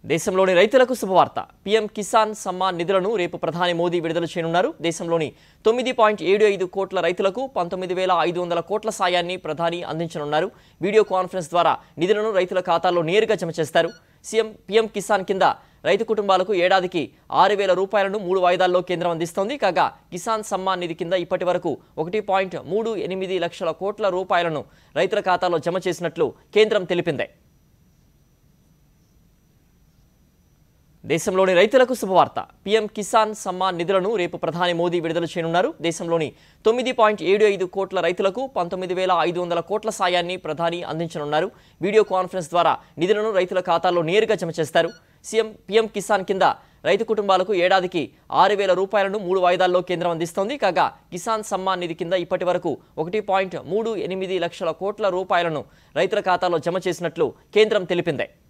దేశంలోని రైతులకు శుభవార్త పీఎం కిసాన్ సమ్మాన్ నిధులను రేపు ప్రధాని మోదీ విడుదల చేయనున్నారు దేశంలోని తొమ్మిది పాయింట్ ఏడు ఐదు కోట్ల రైతులకు పంతొమ్మిది వేల ఐదు వందల కోట్ల సాయాన్ని ప్రధాని అందించనున్నారు వీడియో కాన్ఫరెన్స్ ద్వారా నిధులను రైతుల ఖాతాల్లో నేరుగా జమ చేస్తారు సీఎం పీఎం కిసాన్ కింద రైతు కుటుంబాలకు ఏడాదికి ఆరు వేల రూపాయలను మూడు వాయిదాల్లో కేంద్రం అందిస్తోంది కాగా కిసాన్ సమ్మాన్ నిధి కింద ఇప్పటి వరకు ఒకటి పాయింట్ మూడు ఎనిమిది లక్షల కోట్ల రూపాయలను రైతుల ఖాతాలో జమ చేసినట్లు కేంద్రం తెలిపింది దేశంలోని రైతులకు శుభవార్త పీఎం కిసాన్ సమ్మాన్ నిధులను రేపు ప్రధాని మోదీ విడుదల చేయనున్నారు దేశంలోని తొమ్మిది పాయింట్ ఏడు ఐదు కోట్ల రైతులకు పంతొమ్మిది వేల ఐదు వందల కోట్ల సాయాన్ని ప్రధాని అందించనున్నారు వీడియో కాన్ఫరెన్స్ ద్వారా నిధులను రైతుల ఖాతాల్లో నేరుగా జమ చేస్తారు సీఎం పీఎం కిసాన్ కింద రైతు కుటుంబాలకు ఏడాదికి ఆరు వేల రూపాయలను మూడు వాయిదాల్లో కేంద్రం అందిస్తోంది కాగా కిసాన్ సమ్మాన్ నిధి కింద ఇప్పటి వరకు ఒకటి పాయింట్ మూడు ఎనిమిది లక్షల కోట్ల రూపాయలను రైతుల ఖాతాలో జమ చేసినట్లు కేంద్రం తెలిపింది